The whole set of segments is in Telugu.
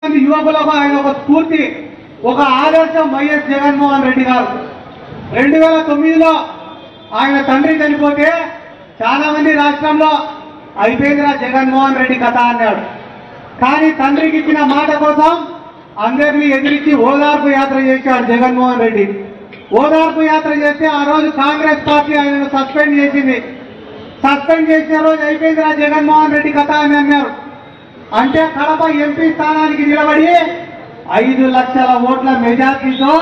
మంది యువకులకు ఆయన ఒక స్ఫూర్తి ఒక ఆదర్శం వైఎస్ జగన్మోహన్ రెడ్డి గారు రెండు వేల తొమ్మిదిలో ఆయన తండ్రి చనిపోతే చాలా మంది రాష్ట్రంలో అయిపోయిందిరా జగన్మోహన్ రెడ్డి కథ అన్నాడు కానీ తండ్రికి ఇచ్చిన మాట కోసం అందరినీ ఎదిరించి ఓదార్పు యాత్ర చేశాడు జగన్మోహన్ రెడ్డి ఓదార్పు యాత్ర చేస్తే ఆ రోజు కాంగ్రెస్ పార్టీ ఆయనను సస్పెండ్ చేసింది సస్పెండ్ చేసిన రోజు అయిపోయిందిరా జగన్మోహన్ రెడ్డి కథ అని అన్నారు అంటే కడప ఎంపీ స్థానానికి నిలబడి ఐదు లక్షల ఓట్ల మెజార్టీతో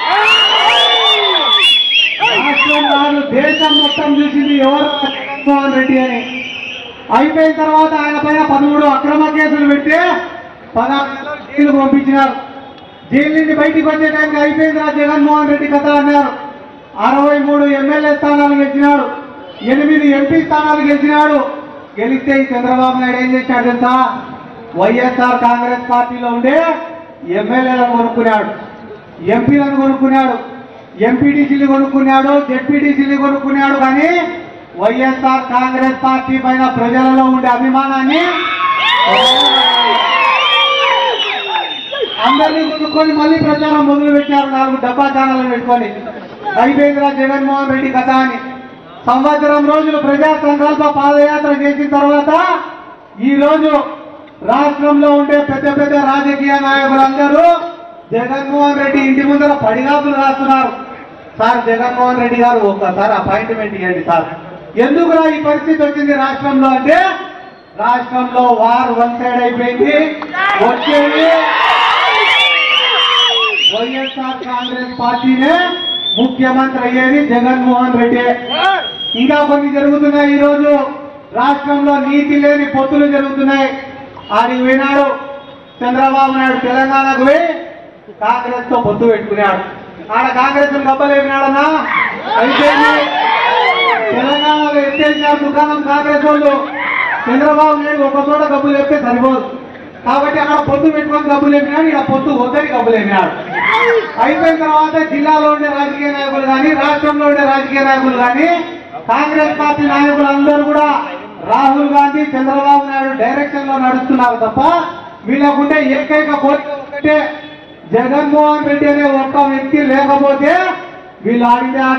రాష్ట్రం కాదు దేశం మొత్తం చూసింది ఎవరు జగన్మోహన్ రెడ్డి అని అయిపోయిన తర్వాత ఆయన పైన పదమూడు అక్రమ కేసులు పెడితే పదహారు నెలలు జైలు పంపించినారు జైలు నుంచి బయటికి వచ్చే టైంకి అయిపోయింది రా జగన్మోహన్ రెడ్డి కథ అన్నారు అరవై మూడు ఎమ్మెల్యే స్థానాలు గెలిచినాడు ఎనిమిది ఎంపీ స్థానాలు గెలిచినాడు గెలిస్తే ఈ చంద్రబాబు నాయుడు ఏం చేశాడు తెలుసా వైఎస్ఆర్ కాంగ్రెస్ పార్టీలో ఉండే ఎమ్మెల్యేలను కొనుక్కున్నాడు ఎంపీలను కొనుక్కున్నాడు ఎంపీటీసీలు కొనుక్కున్నాడు జెడ్పీటీసీలు కొనుక్కున్నాడు కానీ వైఎస్ఆర్ కాంగ్రెస్ పార్టీ పైన ప్రజలలో ఉండే అభిమానాన్ని అందరినీ కొనుక్కొని మళ్ళీ ప్రచారం మొదలు పెట్టారు నాలుగు డబ్బా ఛానల్ పెట్టుకొని అయిపోయిందిరా జగన్మోహన్ రెడ్డి కథ అని సంవత్సరం రోజులు ప్రజా సంకల్ప పాదయాత్ర చేసిన తర్వాత ఈ రోజు రాష్ట్రంలో ఉండే పెద్ద పెద్ద రాజకీయ నాయకులందరూ జగన్మోహన్ రెడ్డి ఇంటి ముందర పడిగాపులు రాస్తున్నారు సార్ జగన్మోహన్ రెడ్డి గారు ఒక్కసారి అపాయింట్మెంట్ ఇవ్వండి సార్ ఎందుకురా ఈ పరిస్థితి వచ్చింది రాష్ట్రంలో అంటే రాష్ట్రంలో వార్ వన్ సైడ్ అయిపోయింది వచ్చేది వైఎస్ఆర్ కాంగ్రెస్ పార్టీనే ముఖ్యమంత్రి అయ్యేది జగన్మోహన్ రెడ్డి ఇంకా కొన్ని జరుగుతున్నాయి ఈ రోజు రాష్ట్రంలో నీతి లేని పొత్తులు జరుగుతున్నాయి ఆడికి పోయినాడు చంద్రబాబు నాయుడు తెలంగాణకు పోయి కాంగ్రెస్ తో పొత్తు పెట్టుకున్నాడు ఆడ కాంగ్రెస్ గబ్బలేమినాడన్నా అయిపోయింది తెలంగాణలో ఎత్తేసినారు దుకాణం కాంగ్రెస్ వాళ్ళు చంద్రబాబు నాయుడు ఒక చోట డబ్బులు చెప్తే సరిపోదు కాబట్టి అక్కడ పొత్తు పెట్టుకొని డబ్బులు లేపినాడు ఇక్కడ పొత్తు వద్దని డబ్బులు లేపినాడు అయిపోయిన తర్వాత జిల్లాలో ఉండే రాజకీయ నాయకులు కానీ రాష్ట్రంలో ఉండే రాజకీయ నాయకులు కానీ కాంగ్రెస్ పార్టీ నాయకులు అందరూ కూడా రాహుల్ గాంధీ చంద్రబాబు నాయుడు డైరెక్షన్ లో నడుస్తున్నారు తప్ప వీళ్ళకుండే ఏకైక కోరిక ఒకటే జగన్మోహన్ రెడ్డి అనే ఒక్క వ్యక్తి లేకపోతే వీళ్ళు ఆడిందే ఆట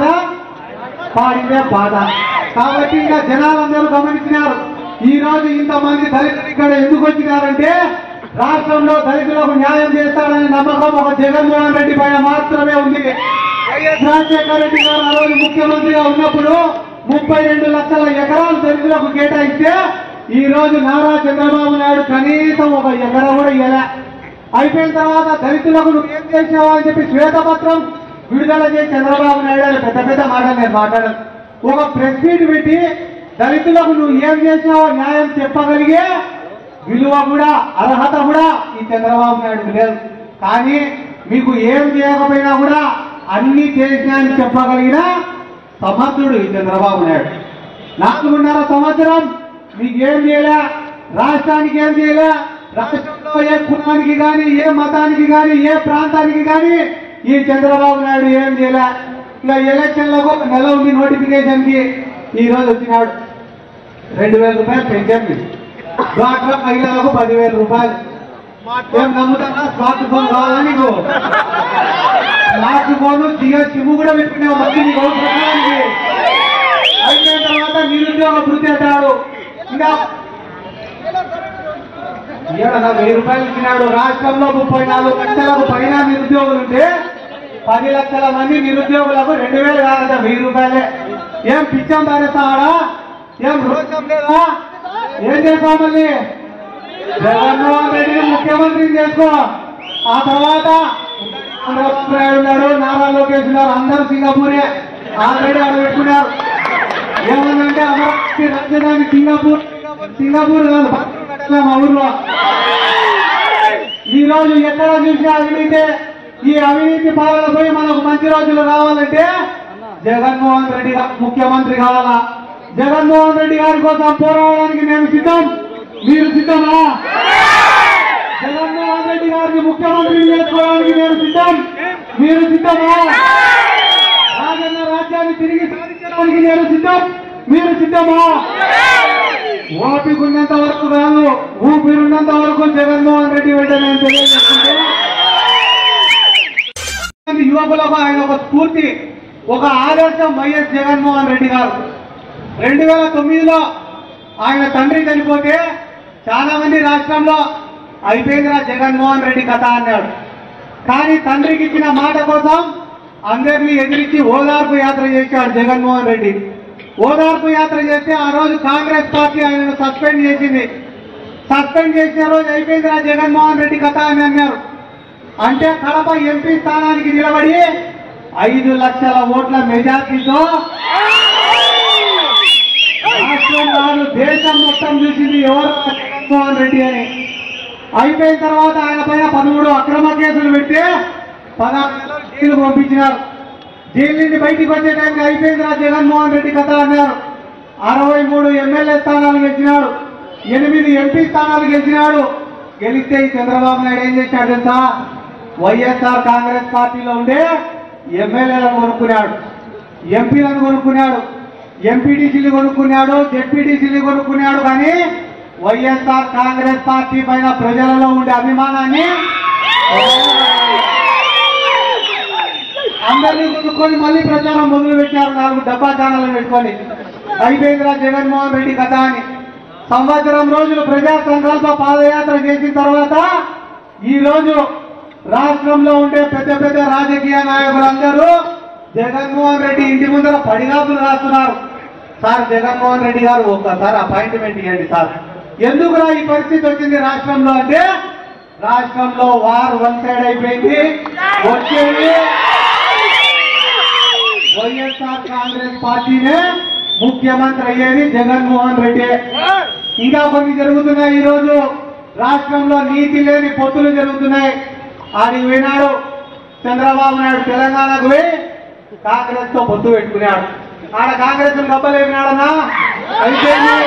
పాడిందే బాధ కాబట్టి ఇంకా జనాలందరూ గమనించినారు ఈ రోజు ఇంతమంది దళితులు ఇక్కడ ఎందుకు వచ్చినారంటే రాష్ట్రంలో దళితులకు న్యాయం చేస్తాడనే నమ్మకం ఒక జగన్మోహన్ రెడ్డి పైన మాత్రమే ఉంది వైఎస్ రాజశేఖర రెడ్డి గారు ఆ రోజు ముఖ్యమంత్రిగా ఉన్నప్పుడు ముప్పై రెండు లక్షల ఎకరాలు దళితులకు కేటాయిస్తే ఈ రోజు నారా చంద్రబాబు నాయుడు కనీసం ఒక ఎకరా కూడా ఇవ్వలే అయిపోయిన తర్వాత దళితులకు నువ్వు ఏం చేసావు అని చెప్పి శ్వేతపత్రం విడుదల చేసి చంద్రబాబు నాయుడు అని పెద్ద పెద్ద మాటలు నేను మాట్లాడను ఒక ప్రెస్ మీట్ పెట్టి దళితులకు నువ్వు ఏం చేసావో న్యాయం చెప్పగలిగే విలువ కూడా అర్హత కూడా ఈ చంద్రబాబు నాయుడు లేదు కానీ మీకు ఏం చేయకపోయినా కూడా అన్ని చేసినా అని చెప్పగలిగిన సమర్థుడు ఈ చంద్రబాబు నాయుడు నాలుగున్నర సంవత్సరం మీకు ఏం చేయలే రాష్ట్రానికి ఏం చేయలే రాష్ట్రంలో ఏ కులానికి కానీ ఏ మతానికి కానీ ఏ ప్రాంతానికి కానీ ఈ చంద్రబాబు నాయుడు ఏం చేయలే ఇలా ఎలక్షన్లకు ఒక నెల ఉంది నోటిఫికేషన్ కి ఈ రోజు వచ్చినాడు రెండు వేల రూపాయలు పెంచాం డ్వాక్రా మహిళలకు పదివేల రూపాయలు ఏం నమ్ముతారా స్మార్ట్ ఫోన్ కావాలా నీకు స్మార్ట్ ఫోన్ జియో సిమ్ కూడా పెట్టుకున్నావు మళ్ళీ నీకు అవసరానికి అయిపోయిన తర్వాత నిరుద్యోగ వృద్ధి అంటాడు ఇంకా ఏడన్నా వెయ్యి రూపాయలు ఇచ్చినాడు రాష్ట్రంలో ముప్పై నాలుగు లక్షలకు పైన నిరుద్యోగులు ఉంటే పది లక్షల మంది నిరుద్యోగులకు రెండు వేలు కాదంట వెయ్యి రూపాయలే ఏం పిచ్చం పారేస్తావాడా ఏం రోషం లేదా ఏం చేస్తావు మళ్ళీ జగన్మోహన్ రెడ్డిని ముఖ్యమంత్రిని చేసుకో ఆ తర్వాత చంద్రబాబు నాయుడు ఉన్నాడు నారా లోకేష్ ఉన్నారు అందరూ సింగపూరే ఆల్రెడీ అక్కడ పెట్టుకున్నారు ఏమన్నంటే అమరావతి రాజధాని సింగపూర్ సింగపూర్ కాదు బాత్రూమ్ కట్టాలి మా ఊర్లో ఈ రోజు ఎక్కడ చూసినా అవినీతి ఈ అవినీతి పాలన పోయి మనకు మంచి రోజులు రావాలంటే జగన్మోహన్ రెడ్డి గారు ముఖ్యమంత్రి కావాలా జగన్మోహన్ రెడ్డి గారి కోసం పోరాడడానికి నేను సిద్ధం మీరు సిద్ధమా జగన్మోహన్ రెడ్డి గారిని ముఖ్యమంత్రి చేసుకోవడానికి నేను సిద్ధం మీరు సిద్ధమా రాజన్న రాజ్యాన్ని తిరిగి సాధించడానికి నేను సిద్ధం మీరు సిద్ధమా ఓపిక ఉన్నంత వరకు కాదు ఊపిరున్నంత వరకు జగన్మోహన్ రెడ్డి వెంటనే తెలియజేస్తుంటే యువకులకు ఆయన ఒక స్ఫూర్తి ఒక ఆదర్శం వైఎస్ జగన్మోహన్ రెడ్డి గారు రెండు వేల తొమ్మిదిలో ఆయన తండ్రి చనిపోతే చాలా మంది రాష్ట్రంలో అయిపోయిందిరా జగన్మోహన్ రెడ్డి కథ అన్నాడు కానీ తండ్రికి ఇచ్చిన మాట కోసం అందరినీ ఎదిరించి ఓదార్పు యాత్ర చేశాడు జగన్మోహన్ రెడ్డి ఓదార్పు యాత్ర చేస్తే ఆ రోజు కాంగ్రెస్ పార్టీ ఆయనను సస్పెండ్ చేసింది సస్పెండ్ చేసిన రోజు అయిపోయిందిరా జగన్మోహన్ రెడ్డి కథ అని అన్నారు అంటే కడప ఎంపీ స్థానానికి నిలబడి ఐదు లక్షల ఓట్ల మెజార్టీతో రాష్ట్రం కాదు దేశం మొత్తం చూసింది ఎవరు జగన్మోహన్ రెడ్డి అని అయిపోయిన తర్వాత ఆయన పైన పదమూడు అక్రమ కేసులు పెడితే పదహారు నెలలు జైలుకు పంపించినారు జైలు నుండి బయటికి వచ్చే టైంకి అయిపోయిందిరా జగన్మోహన్ రెడ్డి కథ అన్నారు అరవై మూడు ఎమ్మెల్యే స్థానాలు గెలిచినాడు ఎనిమిది ఎంపీ స్థానాలు గెలిచినాడు గెలిస్తే ఈ చంద్రబాబు నాయుడు ఏం చేశాడు తెలుసా వైఎస్ఆర్ కాంగ్రెస్ పార్టీలో ఉండే ఎమ్మెల్యేలను కొనుక్కున్నాడు ఎంపీలను కొనుక్కున్నాడు ఎంపీటీసీలు కొనుక్కున్నాడు జెడ్పీటీసీలు కొనుక్కున్నాడు కానీ వైఎస్ఆర్ కాంగ్రెస్ పార్టీ పైన ప్రజలలో ఉండే అభిమానాన్ని అందరినీ కొనుక్కొని మళ్ళీ ప్రచారం మొదలు పెట్టారు నాలుగు డబ్బా ఛానల్ పెట్టుకొని అయిపోయిందిరా జగన్మోహన్ రెడ్డి కథ అని సంవత్సరం రోజులు ప్రజా సంఘాలతో పాదయాత్ర చేసిన తర్వాత ఈ రోజు రాష్ట్రంలో ఉండే పెద్ద పెద్ద రాజకీయ నాయకులందరూ జగన్మోహన్ రెడ్డి ఇంటి ముందర పడిగాపులు రాస్తున్నారు సార్ జగన్మోహన్ రెడ్డి గారు ఒక్కసారి అపాయింట్మెంట్ ఇవ్వండి సార్ ఎందుకురా ఈ పరిస్థితి వచ్చింది రాష్ట్రంలో అంటే రాష్ట్రంలో వార్ వన్ సైడ్ అయిపోయింది వచ్చేది వైఎస్ఆర్ కాంగ్రెస్ పార్టీనే ముఖ్యమంత్రి అయ్యేది జగన్మోహన్ రెడ్డి ఇంకా కొన్ని జరుగుతున్నాయి ఈ రోజు రాష్ట్రంలో నీతి లేని పొత్తులు జరుగుతున్నాయి ఆడికి పోయినాడు చంద్రబాబు నాయుడు తెలంగాణకు పోయి కాంగ్రెస్ తో పొత్తు పెట్టుకున్నాడు ఆడ కాంగ్రెస్ డబ్బలేమినాడన్నా అయిపోయింది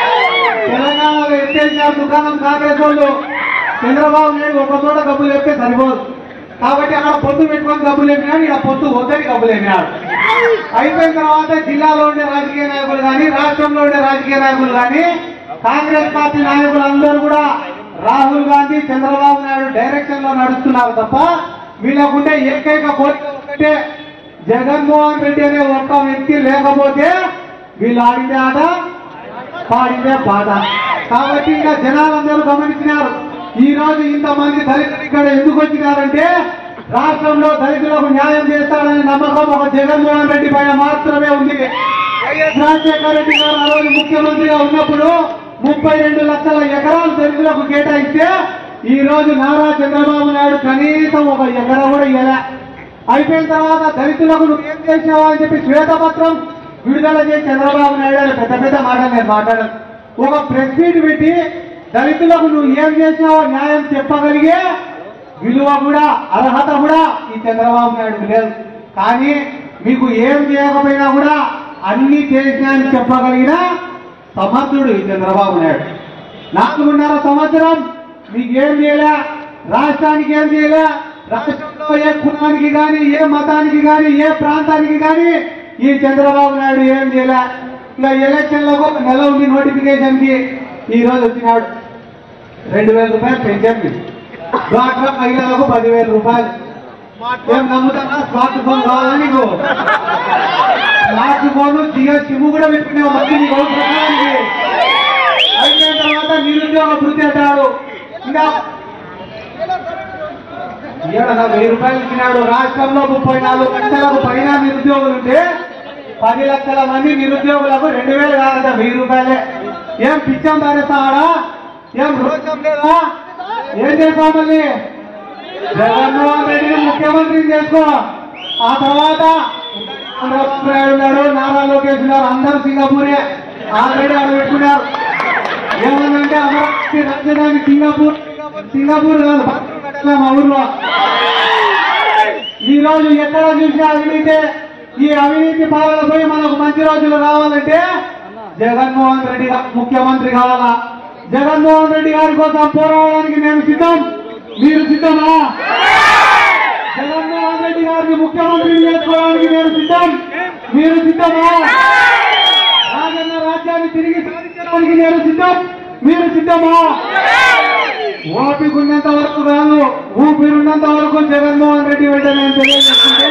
తెలంగాణలో ఎత్తేసారు దుకాణం కాంగ్రెస్ వాళ్ళు చంద్రబాబు నాయుడు ఒక చోట డబ్బులు చెప్తే సరిపోదు కాబట్టి అక్కడ పొత్తు పెట్టుకొని డబ్బులు చెప్పినాడు ఇక్కడ పొత్తు వద్దని డబ్బులు చెప్పినాడు అయిపోయిన తర్వాత జిల్లాలో ఉండే రాజకీయ నాయకులు కానీ రాష్ట్రంలో ఉండే రాజకీయ నాయకులు కానీ కాంగ్రెస్ పార్టీ నాయకులు అందరూ కూడా రాహుల్ గాంధీ చంద్రబాబు నాయుడు డైరెక్షన్ లో నడుస్తున్నారు తప్ప వీళ్ళకుండే ఏకైక కోరిక ఒకటే జగన్మోహన్ రెడ్డి అనే ఒక్క వ్యక్తి లేకపోతే వీళ్ళు ఆడిందే ఆట పాడిందే బాధ కాబట్టి ఇంకా జనాలందరూ గమనించినారు ఈ రోజు ఇంతమంది దళితులు ఇక్కడ ఎందుకు వచ్చినారంటే రాష్ట్రంలో దళితులకు న్యాయం చేస్తాడనే నమ్మకం ఒక జగన్మోహన్ రెడ్డి పైన మాత్రమే ఉంది వైఎస్ రాజశేఖర రెడ్డి గారు ఆ రోజు ముఖ్యమంత్రిగా ఉన్నప్పుడు ముప్పై రెండు లక్షల ఎకరాలు దళితులకు కేటాయిస్తే ఈ రోజు నారా చంద్రబాబు నాయుడు కనీసం ఒక ఎకరా కూడా ఇవ్వలే అయిపోయిన తర్వాత దళితులకు నువ్వు ఏం చేసినావా అని చెప్పి శ్వేతపత్రం విడుదల చేసి చంద్రబాబు నాయుడు అని పెద్ద పెద్ద మాటలు నేను మాట్లాడాను ఒక ప్రెస్ మీట్ పెట్టి దళితులకు నువ్వు ఏం చేసినావో న్యాయం చెప్పగలిగే విలువ కూడా అర్హత కూడా ఈ చంద్రబాబు నాయుడు లేదు కానీ మీకు ఏం చేయకపోయినా కూడా అన్ని చేసినా అని చెప్పగలిగిన సమర్థుడు ఈ చంద్రబాబు నాయుడు నాలుగున్నర సంవత్సరం మీకు ఏం చేయలే రాష్ట్రానికి ఏం చేయలే రాష్ట్రంలో ఏ కులానికి కానీ ఏ మతానికి కానీ ఏ ప్రాంతానికి కానీ ఈ చంద్రబాబు నాయుడు ఏం చేయలే ఇంకా ఎలక్షన్లకు ఒక నెల ఉంది నోటిఫికేషన్ కి ఈ రోజు వచ్చినాడు రెండు వేల రూపాయలు పెంచండి డ్వాక్రా మహిళలకు పదివేల రూపాయలు ఏం నమ్ముతారా స్మార్ట్ ఫోన్ కావాలా నీకు స్మార్ట్ ఫోన్ జియో సిమ్ కూడా పెట్టుకునే మంది నీకు అవసరమా నీకు? అయిపోయిన తర్వాత నిరుద్యోగ వృత్తి అంటాడు ఇంకా ఏడన్నా వెయ్యి రూపాయలు ఇచ్చినాడు రాష్ట్రంలో ముప్పై నాలుగు లక్షలకు పైన నిరుద్యోగులు ఉంటే పది లక్షల మంది నిరుద్యోగులకు రెండు వేలు కాదంట వెయ్యి రూపాయలే ఏం పిచ్చం పారేస్తాడా ఏం రోషం లేదా ఏం చేస్తావు మళ్ళీ జగన్మోహన్ రెడ్డిని ముఖ్యమంత్రిని చేసుకో ఆ తర్వాత చంద్రబాబు నాయుడు ఉన్నాడు నారా లోకేష్ ఉన్నారు అందరూ సింగపూరే ఆల్రెడీ ఆడ పెట్టుకున్నారు ఏమన్నంటే అమరావతి రాజధాని సింగపూర్ సింగపూర్ కాదు బాత్రూమ్ కట్టాలి మా ఊర్లో ఈ రోజు ఎక్కడ చూసినా అవినీతి ఈ అవినీతి పాలన పోయి మనకు మంచి రోజులు రావాలంటే జగన్మోహన్ రెడ్డి గారు ముఖ్యమంత్రి కావాలా జగన్మోహన్ రెడ్డి గారి కోసం పోరాడడానికి మేము సిద్ధం మీరు సిద్ధమా జగన్మోహన్ రెడ్డి గారిని ముఖ్యమంత్రి చేసుకోవడానికి నేను సిద్ధం మీరు సిద్ధమా రాజన్న రాజ్యాన్ని తిరిగి సాధించడానికి చేయడానికి నేను సిద్ధం మీరు సిద్ధమా ఓపిక ఉన్నంత వరకు కాదు ఊపిరున్నంత వరకు జగన్మోహన్ రెడ్డి వెంట నేను తెలియజేస్తుంటే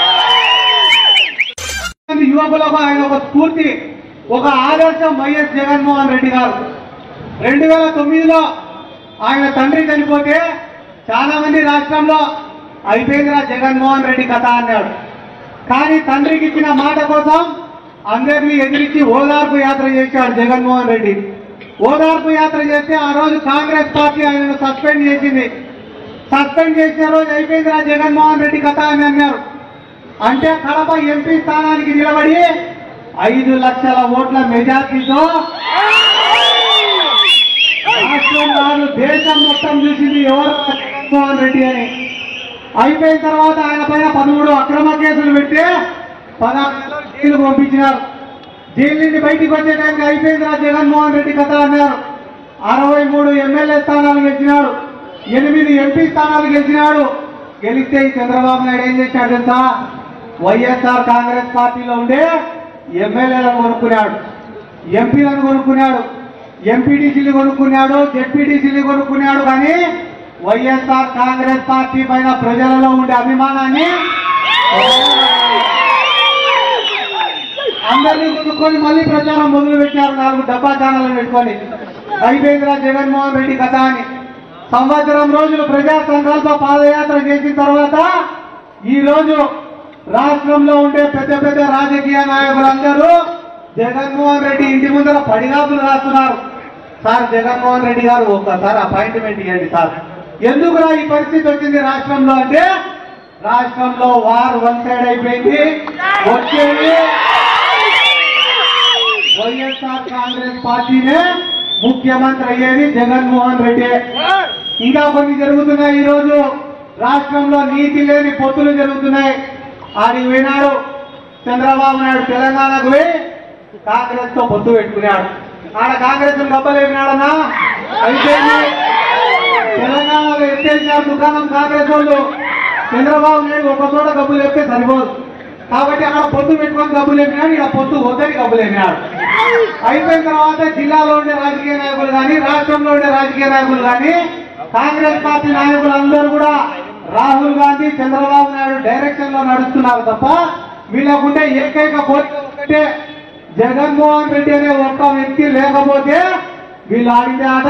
యువకులకు ఆయన ఒక స్ఫూర్తి ఒక ఆదర్శం వైఎస్ జగన్మోహన్ రెడ్డి గారు రెండు వేల తొమ్మిదిలో ఆయన తండ్రి చనిపోతే చాలా మంది రాష్ట్రంలో అయిపోయిందిరా జగన్మోహన్ రెడ్డి కథ అన్నాడు కానీ తండ్రికి ఇచ్చిన మాట కోసం అందరినీ ఎదిరించి ఓదార్పు యాత్ర చేశాడు జగన్మోహన్ రెడ్డి ఓదార్పు యాత్ర చేస్తే ఆ రోజు కాంగ్రెస్ పార్టీ ఆయనను సస్పెండ్ చేసింది సస్పెండ్ చేసిన రోజు అయిపోయిందిరా జగన్మోహన్ రెడ్డి కథ అని అన్నారు అంటే కడప ఎంపీ స్థానానికి నిలబడి ఐదు లక్షల ఓట్ల మెజార్టీతో రాష్ట్రం కాదు దేశం మొత్తం చూసింది ఎవరు జగన్మోహన్ రెడ్డి అని అయిపోయిన తర్వాత ఆయన పైన పదమూడు అక్రమ కేసులు పెడితే పదహారు నెలలు జైలు పంపించినారు జైలు నుండి బయటికి వచ్చే టైంకి అయిపోయింది రా జగన్మోహన్ రెడ్డి కథ అన్నారు అరవై మూడు ఎమ్మెల్యే స్థానాలు గెలిచినాడు ఎనిమిది ఎంపీ స్థానాలు గెలిచినాడు గెలిస్తే ఈ చంద్రబాబు నాయుడు ఏం చేశాడు తెలుసా వైఎస్ఆర్ కాంగ్రెస్ పార్టీలో ఉండే ఎమ్మెల్యేలను కొనుక్కున్నాడు ఎంపీలను కొనుక్కున్నాడు ఎంపీటీసీలు కొనుక్కున్నాడు జెడ్పీటీసీలు కొనుక్కున్నాడు కానీ వైఎస్ఆర్ కాంగ్రెస్ పార్టీ పైన ప్రజలలో ఉండే అభిమానాన్ని అందరినీ కొనుక్కొని మళ్ళీ ప్రచారం మొదలు పెట్టారు నాలుగు డబ్బా ఛానల్ పెట్టుకొని అయిపోయిందిరా జగన్మోహన్ రెడ్డి కథ అని సంవత్సరం రోజులు ప్రజా సంఘాలతో పాదయాత్ర చేసిన తర్వాత ఈ రోజు రాష్ట్రంలో ఉండే పెద్ద పెద్ద రాజకీయ నాయకులందరూ జగన్మోహన్ రెడ్డి ఇంటి ముందర పడిగాపులు రాస్తున్నారు సార్ జగన్మోహన్ రెడ్డి గారు ఒక్కసారి అపాయింట్మెంట్ ఇవ్వండి సార్ ఎందుకురా ఈ పరిస్థితి వచ్చింది రాష్ట్రంలో అంటే రాష్ట్రంలో వార్ వన్ సైడ్ అయిపోయింది వచ్చేది వైఎస్ఆర్ కాంగ్రెస్ పార్టీనే ముఖ్యమంత్రి అయ్యేది జగన్మోహన్ రెడ్డి ఇంకా కొన్ని జరుగుతున్నాయి ఈ రోజు రాష్ట్రంలో నీతి లేని పొత్తులు జరుగుతున్నాయి ఆడికి పోయినాడు చంద్రబాబు నాయుడు తెలంగాణకు పోయి కాంగ్రెస్ తో పొత్తు పెట్టుకున్నాడు ఆడ కాంగ్రెస్ గొప్పలేమినాడన్నా అయిపోయింది తెలంగాణలో ఎత్తేసినారు దుకాణం కాంగ్రెస్ వాళ్ళు చంద్రబాబు నాయుడు ఒక చోట డబ్బులు చెప్తే సరిపోదు కాబట్టి అక్కడ పొత్తు పెట్టుకొని డబ్బులు చెప్పినాడు ఇక్కడ పొత్తు వద్దని డబ్బులు చెప్పినాడు అయిపోయిన తర్వాత జిల్లాలో ఉండే రాజకీయ నాయకులు కానీ రాష్ట్రంలో ఉండే రాజకీయ నాయకులు కానీ కాంగ్రెస్ పార్టీ నాయకులు అందరూ కూడా రాహుల్ గాంధీ చంద్రబాబు నాయుడు డైరెక్షన్ లో నడుస్తున్నారు తప్ప వీళ్ళకుండే ఏకైక కోరిక ఒకటే జగన్మోహన్ రెడ్డి అనే ఒక్క వ్యక్తి లేకపోతే వీళ్ళు ఆడిందే ఆట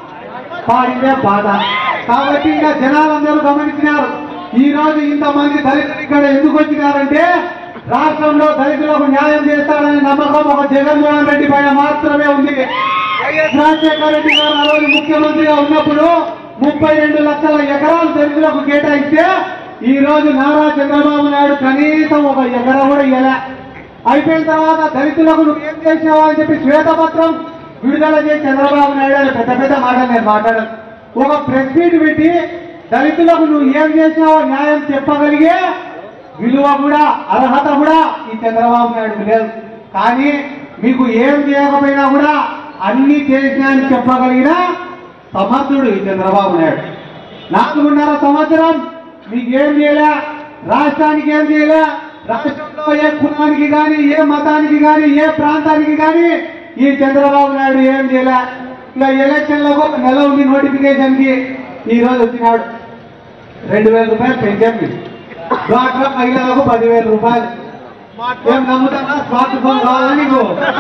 పాడిందే బాధ కాబట్టి ఇంకా జనాలందరూ గమనించినారు ఈ రోజు ఇంతమంది దళితులు ఇక్కడ ఎందుకు వచ్చినారంటే రాష్ట్రంలో దళితులకు న్యాయం చేస్తాడనే నమ్మకం ఒక జగన్మోహన్ రెడ్డి పైన మాత్రమే ఉంది వైఎస్ రాజశేఖర రెడ్డి గారు ఆ రోజు ముఖ్యమంత్రిగా ఉన్నప్పుడు ముప్పై రెండు లక్షల ఎకరాలు దళితులకు కేటాయిస్తే ఈ రోజు నారా చంద్రబాబు నాయుడు కనీసం ఒక ఎకరా కూడా ఇవ్వలే అయిపోయిన తర్వాత దళితులకు నువ్వు ఏం చేసావు అని చెప్పి శ్వేతపత్రం విడుదల చేసి చంద్రబాబు నాయుడు అని పెద్ద పెద్ద మాటలు నేను మాట్లాడాను ఒక ప్రెస్ మీట్ పెట్టి దళితులకు నువ్వు ఏం చేసావో న్యాయం చెప్పగలిగే విలువ కూడా అర్హత కూడా ఈ చంద్రబాబు నాయుడు లేదు కానీ మీకు ఏం చేయకపోయినా కూడా అన్ని చేసినా అని చెప్పగలిగిన సమర్థుడు ఈ చంద్రబాబు నాయుడు నాలుగున్నర సంవత్సరం మీకు ఏం చేయలే రాష్ట్రానికి ఏం చేయలే రాష్ట్రంలో ఏ కులానికి కానీ ఏ మతానికి కానీ ఏ ప్రాంతానికి కానీ ఈ చంద్రబాబు నాయుడు ఏం చేయలే ఇంకా ఎలక్షన్లకు ఒక నెల ఉంది నోటిఫికేషన్ కి ఈ రోజు వచ్చినాడు రెండు వేల రూపాయలు పెంచాము డ్వాక్రా మహిళలకు పదివేల రూపాయలు ఏం నమ్ముతానా స్మార్ట్ ఫోన్ కావాలా నీకు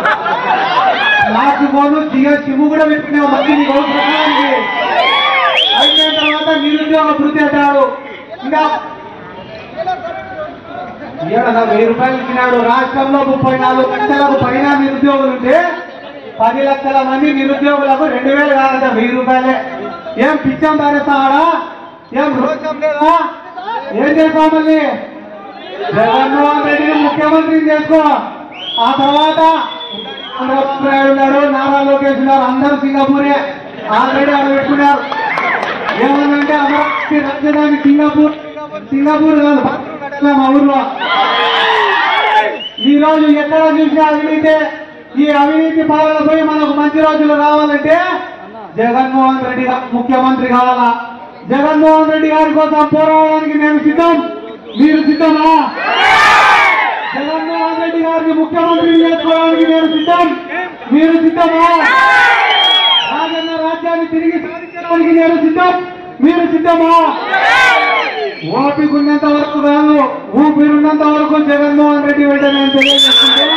స్మార్ట్ ఫోన్ జియో సిమ్ కూడా పెట్టుకునే మంది నీకు అవసరానికి అయిపోయిన తర్వాత నిరుద్యోగ వృత్తి అంటాడు ఇంకా ఏడన్నా వెయ్యి రూపాయలు ఇచ్చినాడు రాష్ట్రంలో ముప్పై నాలుగు లక్షలకు పైన నిరుద్యోగులు ఉంటే పది లక్షల మంది నిరుద్యోగులకు రెండు వేలు కాదంట వెయ్యి రూపాయలే ఏం పిచ్చం పారేస్తాడా ఏం రోషం లేదా ఏం చేస్తావు మళ్ళీ జగన్మోహన్ రెడ్డిని ముఖ్యమంత్రిని చేసుకో ఆ తర్వాత చంద్రబాబు నాయుడు ఉన్నాడు నారా లోకేష్ ఉన్నారు అందరూ సింగపూరే ఆల్రెడీ అక్కడ పెట్టుకున్నారు ఏమన్నంటే అమరావతి రాజధాని సింగపూర్ సింగపూర్ కాదు బాత్రూమ్ కట్టాలి మా ఊర్లో ఈ రోజు ఎక్కడ చూసినా అవినీతి ఈ అవినీతి పాలన పోయి మనకు మంచి రోజులు రావాలంటే జగన్మోహన్ రెడ్డి గారు ముఖ్యమంత్రి కావాలా జగన్మోహన్ రెడ్డి గారి కోసం పోరాడడానికి నేను సిద్ధం మీరు సిద్ధమా జగన్మోహన్ రెడ్డి గారిని ముఖ్యమంత్రి చేసుకోవడానికి నేను సిద్ధం మీరు సిద్ధమా రాజన్న రాజ్యాన్ని తిరిగి సాధించడానికి నేను సిద్ధం మీరు సిద్ధమా ఓపిక ఉన్నంత వరకు కాదు ఊపిరున్నంత వరకు జగన్మోహన్ రెడ్డి వెంట నేను తెలియజేస్తుంటే